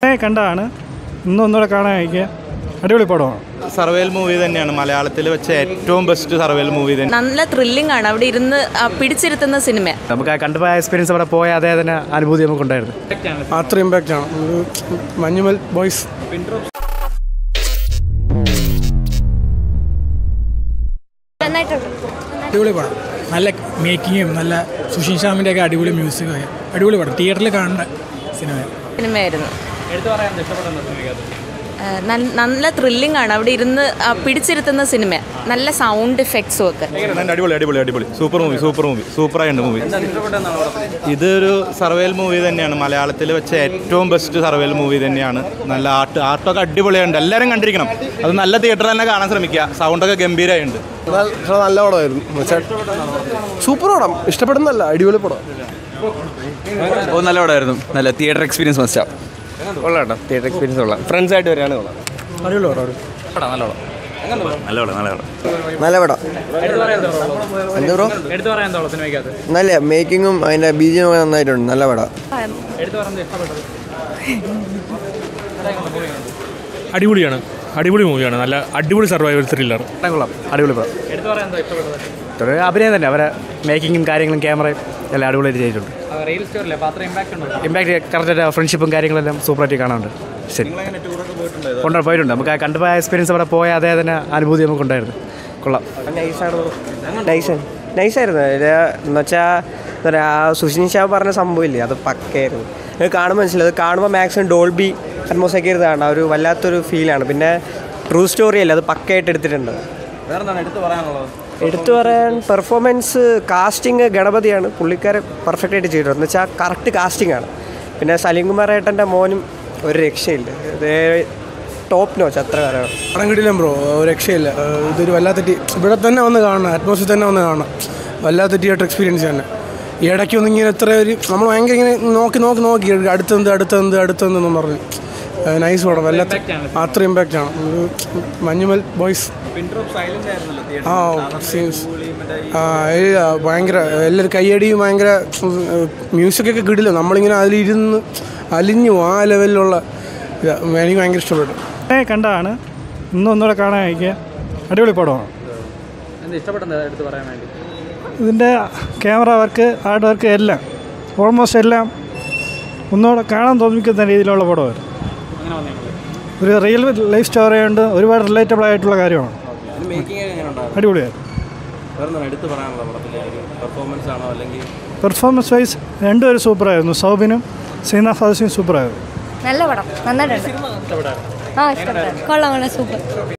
കണ്ടതാണ് ഇന്നും ഒന്നുകൂടെ കാണാൻ കഴിക്കുക അടിപൊളി പടമാണ് സർവേൽ മൂവി തന്നെയാണ് മലയാളത്തിൽ വെച്ച ഏറ്റവും ബെസ്റ്റ് സർവേൽ മൂവി തന്നെ നല്ല ത്രില്ലിംഗ് ആണ് അവിടെ ഇരുന്ന് ആ, പിടിച്ചിരുത്തുന്ന സിനിമ നമുക്ക് ആ കണ്ടുപോയ എക്സ്പീരിയൻസ് അവിടെ പോയ അതേ തന്നെ അനുഭൂതി നമുക്കുണ്ടായിരുന്നു അത്ര ഇമ്പാക്റ്റ് ആണ് ഒരു മഞ്ഞുമൽ ബോയ്സ് അടിപൊളി പടം നല്ല മേക്കിങ്ങും നല്ല സുഷീൻ ശ്യാമിൻ്റെ ഒക്കെ അടിപൊളി മ്യൂസിക്കും ഒക്കെ അടിപൊളി പടം തിയേറ്ററിൽ കാണേണ്ട സിനിമ സിനിമയായിരുന്നു ആ, നൽ- നല്ല ത്രില്ലിംഗ് ആണ് അവിടെ ഇരുന്ന് ആ, പിടിച്ചിരുത്തുന്ന സിനിമ നല്ല സൗണ്ട് ഇഫക്ട്സും ഒക്കെ അടിപൊളി അടിപൊളി അടിപൊളി സൂപ്പർ മൂവി സൂപ്പർ മൂവി സൂപ്പറായിട്ടുണ്ട് മൂവി ഇതൊരു സർവേൽ മൂവി തന്നെയാണ് മലയാളത്തിൽ വെച്ച ഏറ്റവും ബെസ്റ്റ് സർവേൽ മൂവി തന്നെയാണ് നല്ല ആർട്ട് ആർട്ടൊക്കെ അടിപൊളിയുണ്ട് എല്ലാവരും കണ്ടിരിക്കണം അത് നല്ല തിയേറ്ററിൽ തന്നെ കാണാൻ ശ്രമിക്കുക സൗണ്ടൊക്കെ ഗംഭീരമായിട്ടുണ്ട് നല്ല പടമായിരുന്നു സൂപ്പർ പടം ഇഷ്ടപ്പെടുന്നല്ല അടിപൊളി പടം ഓ നല്ല പടമായിരുന്നു നല്ല തിയേറ്റർ എക്സ്പീരിയൻസ് മസ്റ്റാ കൊള്ളാം കേട്ടോ തിയേറ്റർ എക്സ്പീരിയൻസ് കൊള്ളാം ഫ്രണ്ട്സ് ആയിട്ട് വരികയാണ് കൊള്ളാം അടിപൊളി പടം നല്ല പടം നല്ല പടം നല്ല പടം എന്താ ബ്രോ നല്ല മേക്കിങ്ങും അതിന്റെ ബീജിയും ഒക്കെ നന്നായിട്ടുണ്ട് നല്ല പടം അടിപൊളിയാണ് അടിപൊളി മൂവിയാണ് നല്ല അടിപൊളി സർവൈവൽ ത്രില്ലർ കൊള്ളാം അടിപൊളി പടം ഇത്ര അഭിനയം തന്നെ അവരെ മേക്കിങ്ങും കാര്യങ്ങളും ക്യാമറയും എല്ലാം അടിപൊളിയായിട്ട് ചെയ്തിട്ടുണ്ട് ഇമ്പാക്ട് കറക്റ്റ് ഫ്രണ്ട്ഷിപ്പും കാര്യങ്ങളെല്ലാം സൂപ്പറായിട്ട് കാണാനുണ്ട് ശരി ഉണ്ട് പോയിട്ടുണ്ട് നമുക്ക് ആ കണ്ടുപോയ എക്സ്പീരിയൻസ് അവിടെ പോയ അതേ തന്നെ അനുഭൂതി നമുക്കുണ്ടായിരുന്നു കൊള്ളാം നൈസാണ് നൈസായിരുന്നു എന്ന് വെച്ചാൽ എന്താ പറയുക സുഷിൻ ഷാ പറഞ്ഞ സംഭവമില്ലേ അത് പക്കയായിരുന്നു അത് കാണുമ്പോൾ മനസ്സിലായി അത് കാണുമ്പോൾ മാക്സിമം ഡോൾബി അറ്റ്മോസ്ഫിയർ ഇത് കാണാം ഒരു വല്ലാത്തൊരു ഫീലാണ് പിന്നെ ട്രൂ സ്റ്റോറി അല്ലേ അത് പക്കയായിട്ട് എടുത്തിട്ടുണ്ട് എടുത്തു പറയാൻ പെർഫോമൻസ് കാസ്റ്റിംഗ് ഗണപതിയാണ് പുള്ളിക്കാരെ പെർഫെക്റ്റ് ആയിട്ട് ചെയ്തിട്ടുണ്ട് എന്ന് വെച്ചാൽ കറക്റ്റ് കാസ്റ്റിംഗ് ആണ് പിന്നെ സലീം കുമാർ ഏട്ടൻ്റെ മോനും ഒരു രക്ഷയില്ല ഇത് ടോപ്പ് നോച്ച് അത്ര കാര്യമാണ് പടം കിട്ടില്ല ബ്രോ ഒരു രക്ഷയില്ല ഏഹ് ഇതൊരു വല്ലാത്ത ടി- ഇവിടെ തന്നെ വന്ന് കാണണം അറ്റ്മോസ്ഫിയർ തന്നെ വന്ന് കാണണം വല്ലാത്ത തിയേറ്റർ എക്സ്പീരിയൻസ് തന്നെ ഈ ഇടയ്ക്കൊന്നും ഇങ്ങനെ ഇത്ര ഒരു നമ്മൾ ഭയങ്കര ഇങ്ങനെ നോക്കി നോക്കി നോക്കി അടുത്തെന്ത് അടുത്തെന്ത് അടുത്തെന്തെന്നും പറഞ്ഞു നൈസ് പടം വല്ലാത്ത അത്ര ഇമ്പാക്റ്റ് ആണ് ഒരു മഞ്ഞുമൽ ബോയ്സ് ആ സീൻസ് ആ ഏയ്, ആ, ഭയങ്കര എല്ലാവരും കയ്യടിയും ഭയങ്കര മ്യൂസിക്കൊക്കെ കിടില്ല നമ്മളിങ്ങനെ അതിലിരുന്ന് അലിഞ്ഞു ആ ലെവലിലുള്ള ഇതാ എനിക്ക് ഭയങ്കര ഇഷ്ടപ്പെട്ടു കണ്ടതാണ് ഇന്നും ഒന്നുകൂടെ കാണാൻ കഴിക്കുക അടിപൊളി പടമാണ് ഇതിൻ്റെ ക്യാമറ വർക്ക് ആർട്ട് വർക്ക് എല്ലാം ഓൾമോസ്റ്റ് എല്ലാം ഒന്നുകൂടെ കാണാൻ തോന്നിക്കുന്ന രീതിയിലുള്ള പടമായിരുന്നു ഒരു റിയൽ ലൈഫ് സ്റ്റോറി ആയതുകൊണ്ട് ഒരുപാട് റിലേറ്റബിൾ ആയിട്ടുള്ള കാര്യമാണ് അടിപൊളിയായിരുന്നു പെർഫോമൻസ് വൈസ് രണ്ടുപേരും സൂപ്പറായിരുന്നു സൗബിനും സീന ഫാസിയും സൂപ്പറായിരുന്നു നല്ല പടം നന്നായിട്ടുണ്ട് ആ ഇഷ്ടപ്പെട്ടു കൊള്ളാം കൊള്ളാം സൂപ്പർ